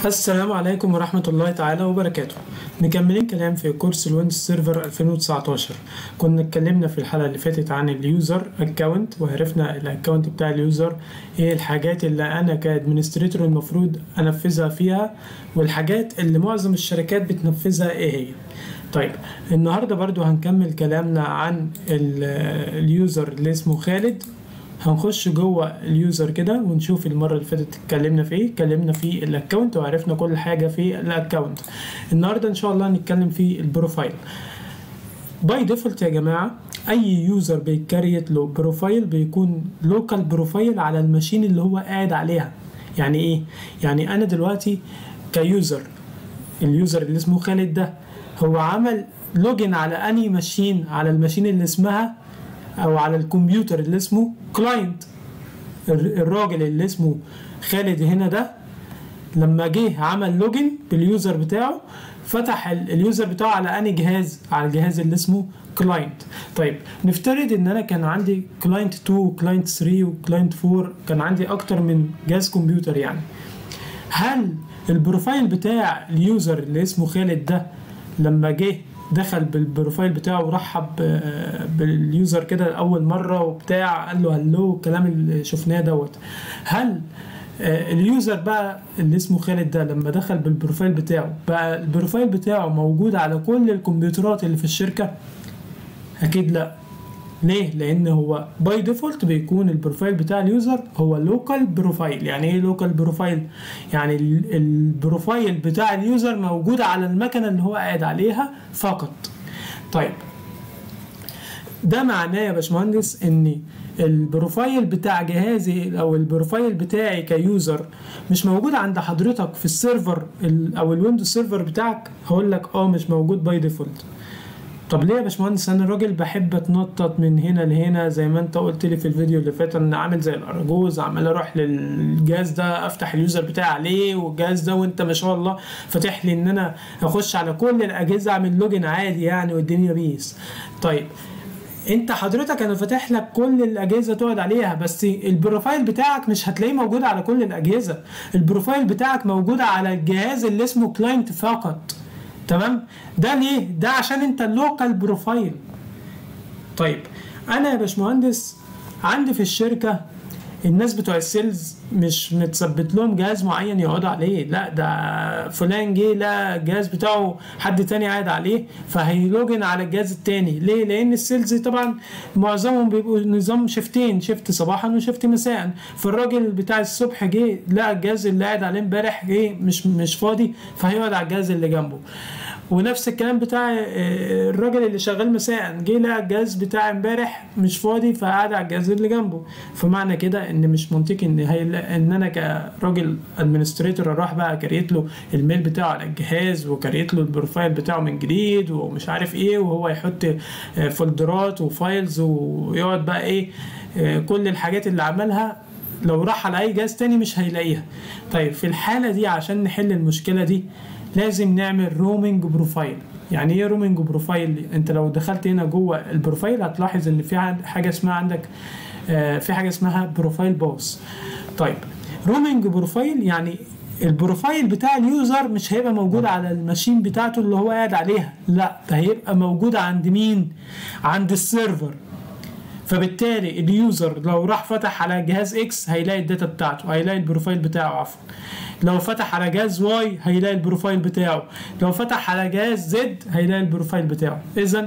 السلام عليكم ورحمة الله تعالى وبركاته مكملين كلام في كورس الويندوز سيرفر 2019 كنا اتكلمنا في الحلقة اللي فاتت عن اليوزر اكونت وعرفنا الاكونت بتاع اليوزر ايه الحاجات اللي انا كادمنستريتور المفروض انفذها فيها والحاجات اللي معظم الشركات بتنفذها ايه هي طيب النهاردة برضو هنكمل كلامنا عن ال- اليوزر اللي اسمه خالد هنخش جوه اليوزر كده ونشوف المره اللي فاتت اتكلمنا في ايه اتكلمنا في الاكونت وعرفنا كل حاجه في الاكونت النهارده ان شاء الله هنتكلم في البروفايل باي ديفولت يا جماعه اي يوزر بيكريت له بروفايل بيكون لوكال بروفايل على الماشين اللي هو قاعد عليها يعني ايه يعني انا دلوقتي كيوزر اليوزر اللي اسمه خالد ده هو عمل لوجن على اني ماشين على الماشين اللي اسمها او على الكمبيوتر اللي اسمه كلاينت الراجل اللي اسمه خالد هنا ده لما جه عمل لوجن باليوزر بتاعه فتح ال- اليوزر بتاعه على اني جهاز على الجهاز اللي اسمه كلاينت طيب نفترض ان انا كان عندي كلاينت 2 وكلاينت 3 وكلاينت 4 كان عندي اكتر من جهاز كمبيوتر يعني هل البروفايل بتاع اليوزر اللي اسمه خالد ده لما جه دخل بالبروفايل بتاعه ورحب آه، باليوزر كده لأول مرة وبتاع قال له هلو الكلام اللي شفناه دوت هل آه، اليوزر بقى اللي اسمه خالد ده لما دخل بالبروفايل بتاعه بقى البروفايل بتاعه موجود على كل الكمبيوترات اللي في الشركة أكيد لأ ليه؟ لأن هو باي ديفولت بيكون البروفايل بتاع اليوزر هو لوكال بروفايل، يعني إيه لوكال بروفايل؟ يعني ال- البروفايل بتاع اليوزر موجود على المكنة اللي هو قاعد عليها فقط. طيب ده معناه يا باشمهندس ان البروفايل بتاع جهازي او البروفايل بتاعي كيوزر مش موجود عند حضرتك في السيرفر ال- او الويندوز سيرفر بتاعك هقول لك اه مش موجود باي ديفولت طب ليه يا باشمهندس انا راجل بحب اتنطط من هنا لهنا زي ما انت قلت لي في الفيديو اللي فات ان عامل زي الاراجوز عمال اروح للجهاز ده افتح اليوزر بتاعي عليه والجهاز ده وانت ما شاء الله فاتح لي ان انا اخش على كل الاجهزه اعمل لوجن عادي يعني والدنيا بيس طيب انت حضرتك انا فاتح لك كل الاجهزه تقعد عليها بس البروفايل بتاعك مش هتلاقيه موجود على كل الاجهزه البروفايل بتاعك موجود على الجهاز اللي اسمه كلاينت فقط تمام ده ليه ده عشان انت اللوكال بروفايل طيب انا يا باشمهندس عندي في الشركه الناس بتوع السيلز مش متثبت لهم جهاز معين يقعدوا عليه لا ده فلان جه لا الجهاز بتاعه حد تاني قاعد عليه فهيلوجن على الجهاز التاني ليه لان السيلز طبعا معظمهم بيبقوا نظام شيفتين شيفت صباحا وشيفت مساء فالراجل بتاع الصبح جه لقى الجهاز اللي قاعد عليه امبارح جه مش مش فاضي فهيقعد على الجهاز اللي جنبه ونفس الكلام بتاع آه، الراجل اللي شغال مساء جه لقى الجهاز بتاع امبارح مش فاضي فقعد على الجهاز اللي جنبه فمعنى كده ان مش منطقي ان هي ان انا كراجل ادمنستريتور اروح بقى كريت له الميل بتاعه على الجهاز وكريت له البروفايل بتاعه من جديد ومش عارف ايه وهو يحط آه، فولدرات وفايلز ويقعد بقى ايه آه، كل الحاجات اللي عملها لو راح على اي جهاز تاني مش هيلاقيها طيب في الحالة دي عشان نحل المشكلة دي لازم نعمل رومينج بروفايل يعني ايه رومينج بروفايل انت لو دخلت هنا جوه البروفايل هتلاحظ ان في عند- حاجه اسمها عندك آه، في حاجه اسمها بروفايل باص طيب رومينج بروفايل يعني البروفايل بتاع اليوزر مش هيبقى موجود على الماشين بتاعته اللي هو قاعد عليها لا ده هيبقى موجود عند مين عند السيرفر فبالتالي اليوزر لو راح فتح على جهاز اكس هيلاقي الداتا بتاعته هيلاقي البروفايل بتاعه عفوا لو فتح على جهاز واي هيلاقي البروفايل بتاعه لو فتح على جهاز زد هيلاقي البروفايل بتاعه اذا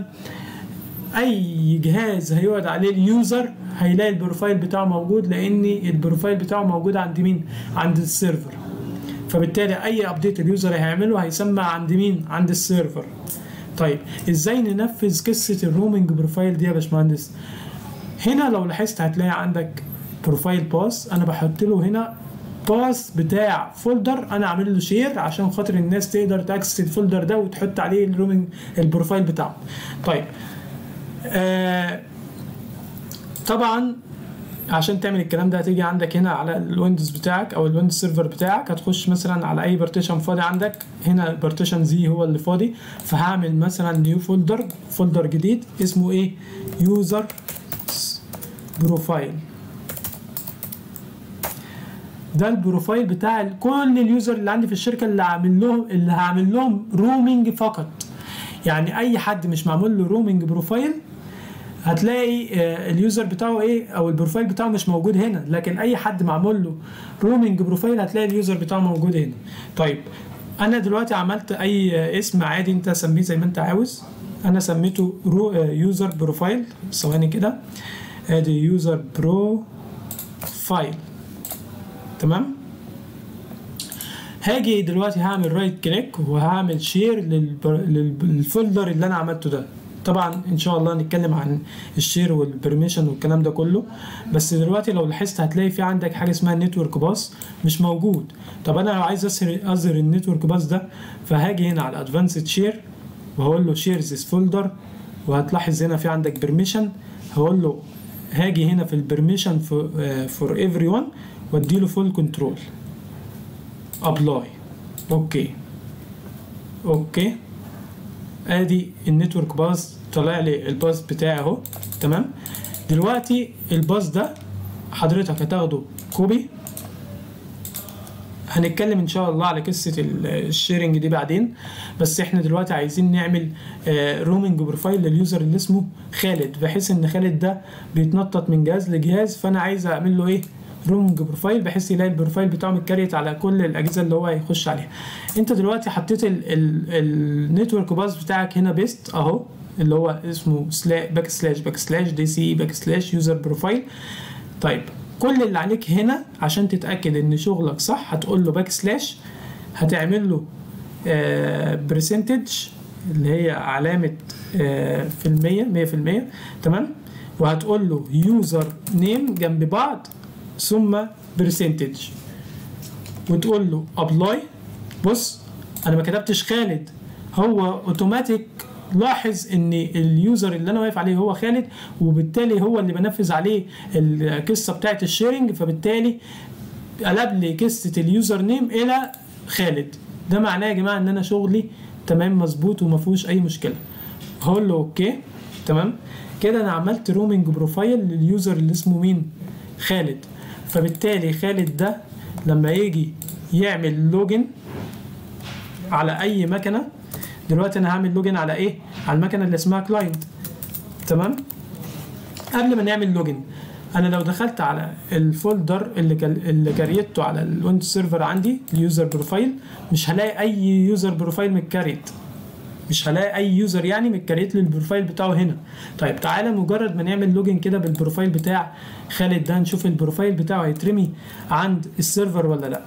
اي جهاز هيقعد عليه اليوزر هيلاقي البروفايل بتاعه موجود لان البروفايل بتاعه موجود عند مين عند السيرفر فبالتالي اي ابديت اليوزر هيعمله هيسمى عند مين عند السيرفر طيب ازاي ننفذ قصه الرومينج بروفايل دي يا باشمهندس هنا لو لاحظت هتلاقي عندك بروفايل باس انا بحط له هنا باس بتاع فولدر انا عامل له شير عشان خاطر الناس تقدر تاكسس الفولدر ده وتحط عليه الرومينج البروفايل بتاعه طيب آه طبعا عشان تعمل الكلام ده هتيجي عندك هنا على الويندوز بتاعك او الويندوز سيرفر بتاعك هتخش مثلا على اي بارتيشن فاضي عندك هنا البارتيشن زي هو اللي فاضي فهعمل مثلا نيو فولدر فولدر جديد اسمه ايه يوزر بروفايل ده البروفايل بتاع ال- كل اليوزر اللي عندي في الشركه اللي عامل لهم اللي هعمل لهم رومينج فقط يعني اي حد مش معمول له رومينج بروفايل هتلاقي آه، اليوزر بتاعه ايه او البروفايل بتاعه مش موجود هنا لكن اي حد معمول له رومينج بروفايل هتلاقي اليوزر بتاعه موجود هنا طيب انا دلوقتي عملت اي آه، اسم عادي انت سميه زي ما انت عاوز انا سميته رو يوزر بروفايل ثواني كده ادي يوزر بروفايل تمام هاجي دلوقتي هعمل رايت كليك وهعمل شير للفولدر اللي انا عملته ده طبعا ان شاء الله نتكلم عن الشير والبرميشن والكلام ده كله بس دلوقتي لو لاحظت هتلاقي في عندك حاجه اسمها نتورك باص مش موجود طب انا لو عايز اظهر اظهر النتورك باص ده فهاجي هنا على ادفانسد شير وهقول له شير ذيس فولدر وهتلاحظ هنا في عندك بيرميشن هقول له هاجي هنا في البرميشن فور ايفري ون واديله فول كنترول ابلاي اوكي اوكي ادي النتورك باص طلع لي الباص بتاعي اهو تمام دلوقتي الباص ده حضرتك هتاخده كوبي هنتكلم ان شاء الله على قصه ال- الشيرنج دي بعدين بس احنا دلوقتي عايزين نعمل رومينج بروفايل لليوزر اللي اسمه خالد بحيث ان خالد ده بيتنطط من جهاز لجهاز فانا عايز اعمل له ايه رومينج بروفايل بحيث يلاقي البروفايل بتاعه متكريت على كل الاجهزه اللي هو هيخش عليها انت دلوقتي حطيت النتورك باص بتاعك هنا بيست اهو اللي هو اسمه سلا باك سلاش باك سلاش دي سي باك سلاش يوزر بروفايل طيب كل اللي عليك هنا عشان تتاكد ان شغلك صح هتقول له باك سلاش هتعمل له برسنتج اللي هي علامه آه، في المية مية في المية تمام وهتقول له يوزر نيم جنب بعض ثم برسنتج وتقول له ابلاي بص انا ما كتبتش خالد هو اوتوماتيك لاحظ ان اليوزر اللي انا واقف عليه هو خالد وبالتالي هو اللي بنفذ عليه القصه بتاعت الشيرنج فبالتالي قلب لي قصه اليوزر نيم الى خالد ده معناه يا جماعه ان انا شغلي تمام مظبوط وما فيهوش اي مشكله هقول له اوكي تمام كده انا عملت رومينج بروفايل لليوزر اللي اسمه مين خالد فبالتالي خالد ده لما يجي يعمل لوجن على اي مكنه دلوقتي انا هعمل لوجن على ايه على المكنه اللي اسمها كلاينت تمام قبل ما نعمل لوجن انا لو دخلت على الفولدر اللي كال... اللي كريته على الويندوز سيرفر عندي اليوزر بروفايل مش هلاقي اي يوزر بروفايل متكريت مش هلاقي اي يوزر يعني متكريت لي البروفايل بتاعه هنا طيب تعالى مجرد ما نعمل لوجن كده بالبروفايل بتاع خالد ده نشوف البروفايل بتاعه هيترمي عند السيرفر ولا لا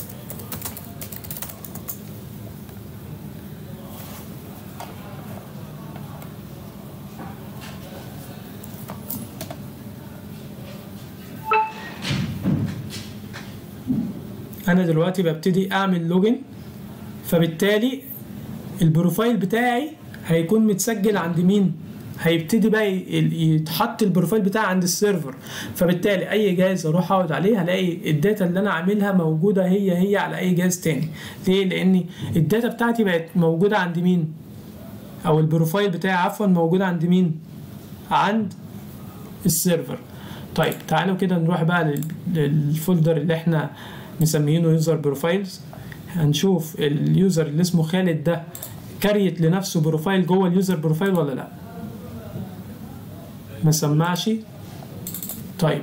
انا دلوقتي ببتدي اعمل لوجن فبالتالي البروفايل بتاعي هيكون متسجل عند مين هيبتدي بقى ي- يتحط البروفايل بتاعي عند السيرفر فبالتالي اي جهاز اروح اقعد عليه هلاقي الداتا اللي انا عاملها موجوده هي هي على اي جهاز تاني ليه لان الداتا بتاعتي بقت موجوده عند مين او البروفايل بتاعي عفوا موجود عند مين عند السيرفر طيب تعالوا كده نروح بقى لل- للفولدر اللي احنا مسميينه يوزر بروفايلز هنشوف اليوزر اللي اسمه خالد ده كريت لنفسه بروفايل جوه اليوزر بروفايل ولا لا ما سمعش طيب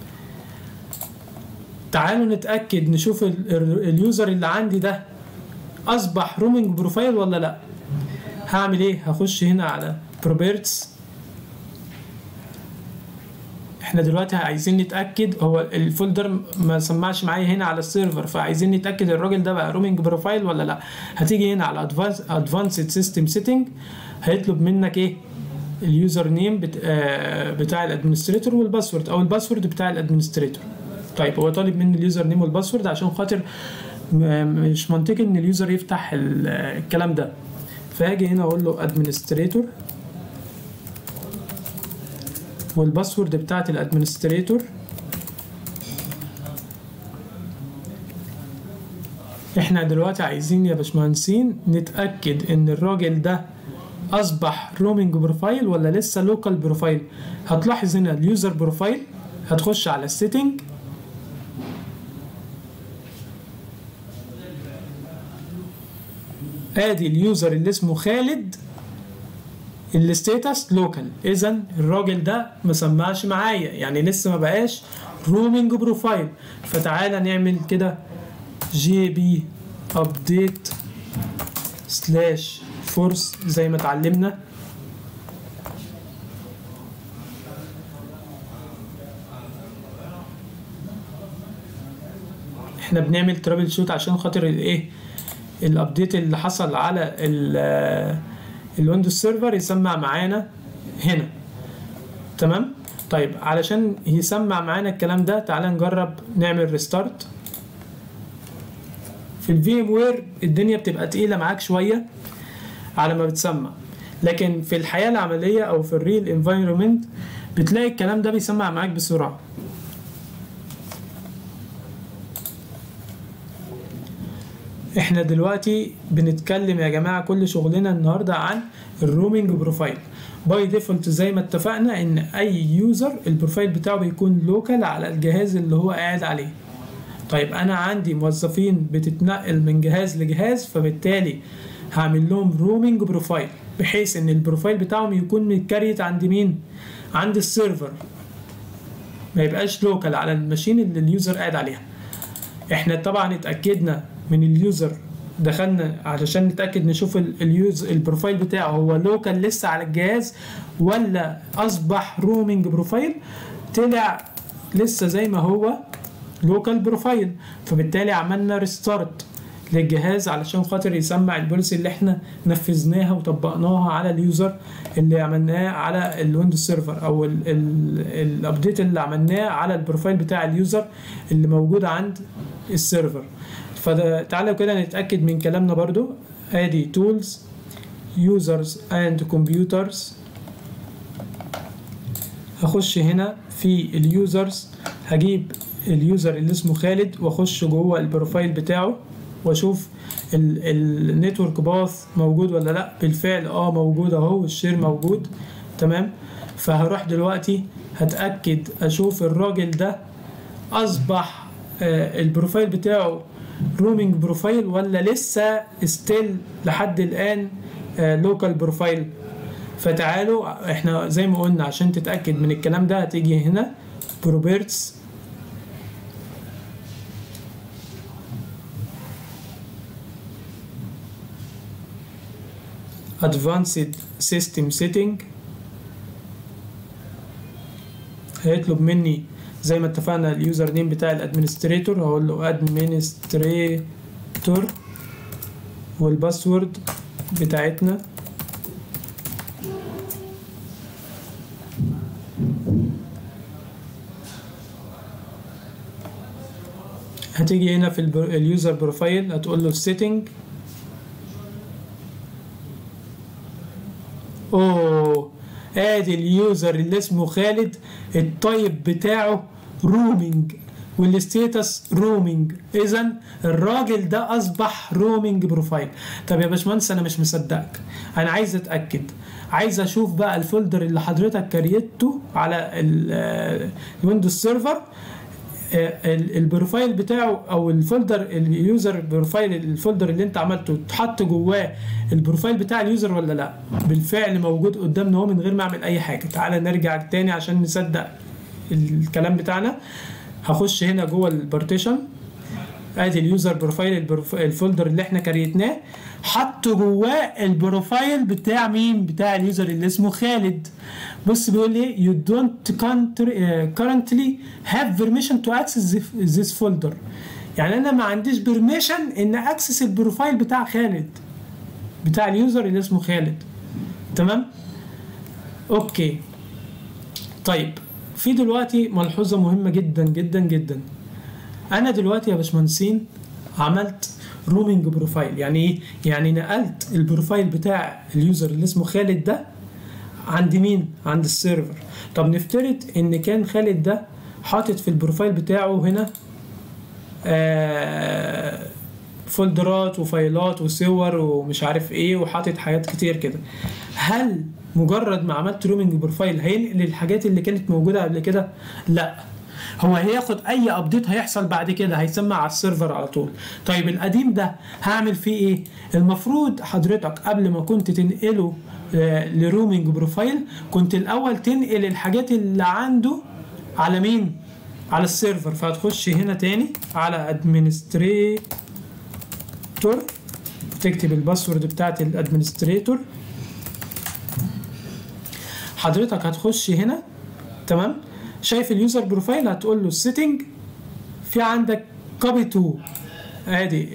تعالوا نتأكد نشوف ال- ال- اليوزر اللي عندي ده أصبح رومينج بروفايل ولا لا هعمل ايه هخش هنا على بروبرتس احنا دلوقتي عايزين نتاكد هو الفولدر ما سمعش معايا هنا على السيرفر فعايزين نتاكد الراجل ده بقى رومينج بروفايل ولا لا هتيجي هنا على ادفانسد سيستم سيتنج هيطلب منك ايه اليوزر نيم بت... آه بتاع الادمنستريتور والباسورد او الباسورد بتاع الادمنستريتور طيب هو طالب مني اليوزر نيم والباسورد عشان خاطر م- مش منطقي ان اليوزر يفتح ال- الكلام ده فاجي هنا اقول له ادمنستريتور والباسورد بتاعت الادمنستريتور احنا دلوقتي عايزين يا باشمهندسين نتاكد ان الراجل ده اصبح رومينج بروفايل ولا لسه لوكال بروفايل هتلاحظ هنا اليوزر بروفايل هتخش على السيتنج ادي اليوزر اللي اسمه خالد الستيتس لوكال اذا الراجل ده ما سمعش معايا يعني لسه ما بقاش رومينج بروفايل فتعالى نعمل كده جي بي ابديت سلاش فورس زي ما اتعلمنا احنا بنعمل ترابل شوت عشان خاطر الايه الابديت اللي حصل على الويندوز سيرفر يسمع معانا هنا تمام طيب علشان يسمع معانا الكلام ده تعالى نجرب نعمل ريستارت في الفي ام وير الدنيا بتبقى تقيله معاك شويه على ما بتسمع لكن في الحياه العمليه او في الريل انفايرمنت بتلاقي الكلام ده بيسمع معاك بسرعه احنا دلوقتي بنتكلم يا جماعه كل شغلنا النهارده عن الرومينج بروفايل باي ديفولت زي ما اتفقنا ان اي يوزر البروفايل بتاعه بيكون لوكال على الجهاز اللي هو قاعد عليه طيب انا عندي موظفين بتتنقل من جهاز لجهاز فبالتالي هعمل لهم رومينج بروفايل بحيث ان البروفايل بتاعهم يكون متكريت عند مين عند السيرفر ما يبقاش لوكال على الماشين اللي اليوزر قاعد عليها احنا طبعا اتاكدنا من اليوزر دخلنا علشان نتاكد نشوف اليوز البروفايل بتاعه هو لوكال لسه على الجهاز ولا اصبح رومينج بروفايل طلع لسه زي ما هو لوكال بروفايل فبالتالي عملنا ريستارت للجهاز علشان خاطر يسمع البوليسي اللي احنا نفذناها وطبقناها على اليوزر اللي عملناه على الويندوز سيرفر او الابديت اللي عملناه على البروفايل بتاع اليوزر اللي موجود عند السيرفر فتعالوا كده نتأكد من كلامنا برضو ادي tools users and computers هخش هنا في اليوزرز هجيب اليوزر اللي اسمه خالد واخش جوه البروفايل بتاعه واشوف النتورك باث موجود ولا لا بالفعل اه موجود اهو الشير موجود تمام فهروح دلوقتي هتاكد اشوف الراجل ده اصبح آه البروفايل بتاعه رومينج بروفايل ولا لسه ستيل لحد الان لوكال بروفايل فتعالوا احنا زي ما قلنا عشان تتاكد من الكلام ده هتيجي هنا بروبرتس advanced system setting هيطلب مني زي ما اتفقنا اليوزر نيم بتاع الادمنستريتور هقول له ادمنستريتور والباسورد بتاعتنا هتيجي هنا في اليوزر بروفايل هتقول له setting اوه ادي اليوزر اللي اسمه خالد التايب بتاعه رومينج والستيتس رومينج اذا الراجل ده اصبح رومينج بروفايل طب يا باشمهندس انا مش مصدقك انا عايز اتاكد عايز اشوف بقى الفولدر اللي حضرتك كريته على الويندوز سيرفر البروفايل بتاعه او الفولدر اليوزر بروفايل الفولدر اللي انت عملته تحط جواه البروفايل بتاع اليوزر ولا لا بالفعل موجود قدامنا هو من غير ما اعمل اي حاجه تعالى نرجع تاني عشان نصدق الكلام بتاعنا هخش هنا جوه البارتيشن ادي اليوزر بروفايل الفولدر اللي احنا كريتناه حط جواه البروفايل بتاع مين بتاع اليوزر اللي اسمه خالد بص بيقول ايه you don't currently have permission to access this folder يعني انا ما عنديش بيرميشن ان اكسس البروفايل بتاع خالد بتاع اليوزر اللي اسمه خالد تمام اوكي طيب في دلوقتي ملحوظه مهمه جدا جدا جدا انا دلوقتي يا باشمهندسين عملت رومينج بروفايل يعني ايه يعني نقلت البروفايل بتاع اليوزر اللي اسمه خالد ده عند مين عند السيرفر طب نفترض ان كان خالد ده حاطط في البروفايل بتاعه هنا آه فولدرات وفايلات وصور ومش عارف ايه وحاطط حاجات كتير كده هل مجرد ما عملت رومينج بروفايل هينقل الحاجات اللي كانت موجوده قبل كده لا هو هياخد اي ابديت هيحصل بعد كده هيسمع على السيرفر على طول طيب القديم ده هعمل فيه ايه المفروض حضرتك قبل ما كنت تنقله آه، لرومينج بروفايل كنت الاول تنقل الحاجات اللي عنده على مين على السيرفر فهتخش هنا تاني على ادمنستريتور تكتب الباسورد بتاعت الادمنستريتور حضرتك هتخش هنا تمام شايف اليوزر بروفايل هتقول له السيتنج في عندك كوبي تو ادي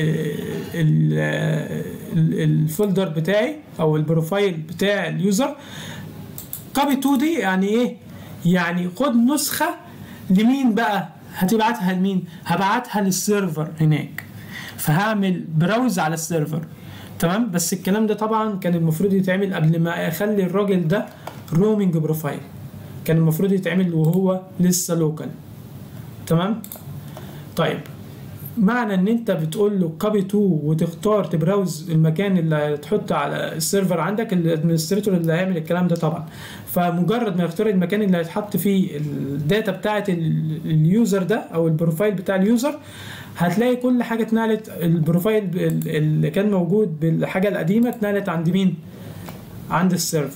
ال- ال- الفولدر بتاعي او البروفايل بتاع اليوزر كوبي تو دي يعني ايه يعني خد نسخه لمين بقى هتبعتها لمين هبعتها للسيرفر هناك فهعمل براوز على السيرفر تمام بس الكلام ده طبعا كان المفروض يتعمل قبل ما اخلي الراجل ده رومينج بروفايل كان المفروض يتعمل وهو لسه لوكال تمام طيب معنى ان انت بتقول له كوبي تو وتختار تبراوز المكان اللي هتحط على السيرفر عندك الادمنستريتور اللي هيعمل الكلام ده طبعا فمجرد ما يختار المكان اللي هيتحط فيه الداتا بتاعه ال- اليوزر ده او البروفايل بتاع اليوزر هتلاقي كل حاجه اتنقلت البروفايل ال- اللي كان موجود بالحاجه القديمه اتنقلت عند مين عند السيرفر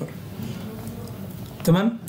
تمام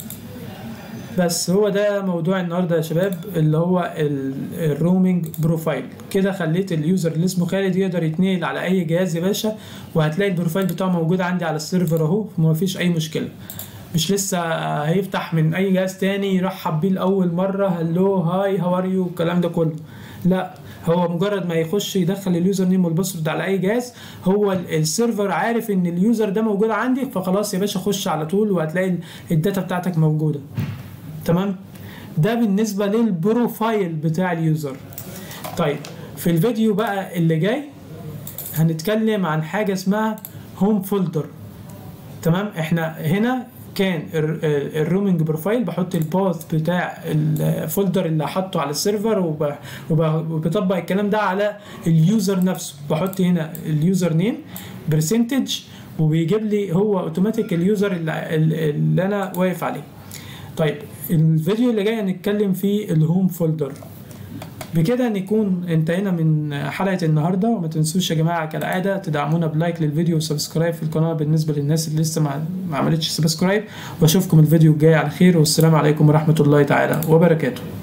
بس هو ده موضوع النهارده يا شباب اللي هو ال- الرومينج بروفايل كده خليت اليوزر اللي اسمه خالد يقدر يتنقل على اي جهاز يا باشا وهتلاقي البروفايل بتاعه موجود عندي على السيرفر اهو ما فيش اي مشكله مش لسه هيفتح من اي جهاز تاني يرحب بيه لاول مره هلو هاي هاو ار يو الكلام ده كله لا هو مجرد ما يخش يدخل اليوزر نيم والباسورد على اي جهاز هو ال- السيرفر عارف ان اليوزر ده موجود عندي فخلاص يا باشا خش على طول وهتلاقي ال- الداتا بتاعتك موجوده تمام ده بالنسبه للبروفايل بتاع اليوزر طيب في الفيديو بقى اللي جاي هنتكلم عن حاجه اسمها هوم فولدر تمام احنا هنا كان ال- ال- الرومينج بروفايل بحط الباث بتاع الفولدر اللي حاطه على السيرفر وب- وب- وبطبق الكلام ده على اليوزر نفسه بحط هنا اليوزر نيم برسنتج وبيجيب لي هو اوتوماتيك اليوزر اللي, اللي انا واقف عليه طيب الفيديو اللي جاي هنتكلم فيه الهوم فولدر بكده نكون انتهينا من حلقة النهاردة وما تنسوش يا جماعة كالعادة تدعمونا بلايك للفيديو وسبسكرايب في القناة بالنسبة للناس اللي لسه ما ما عملتش سبسكرايب واشوفكم الفيديو الجاي على خير والسلام عليكم ورحمة الله تعالى وبركاته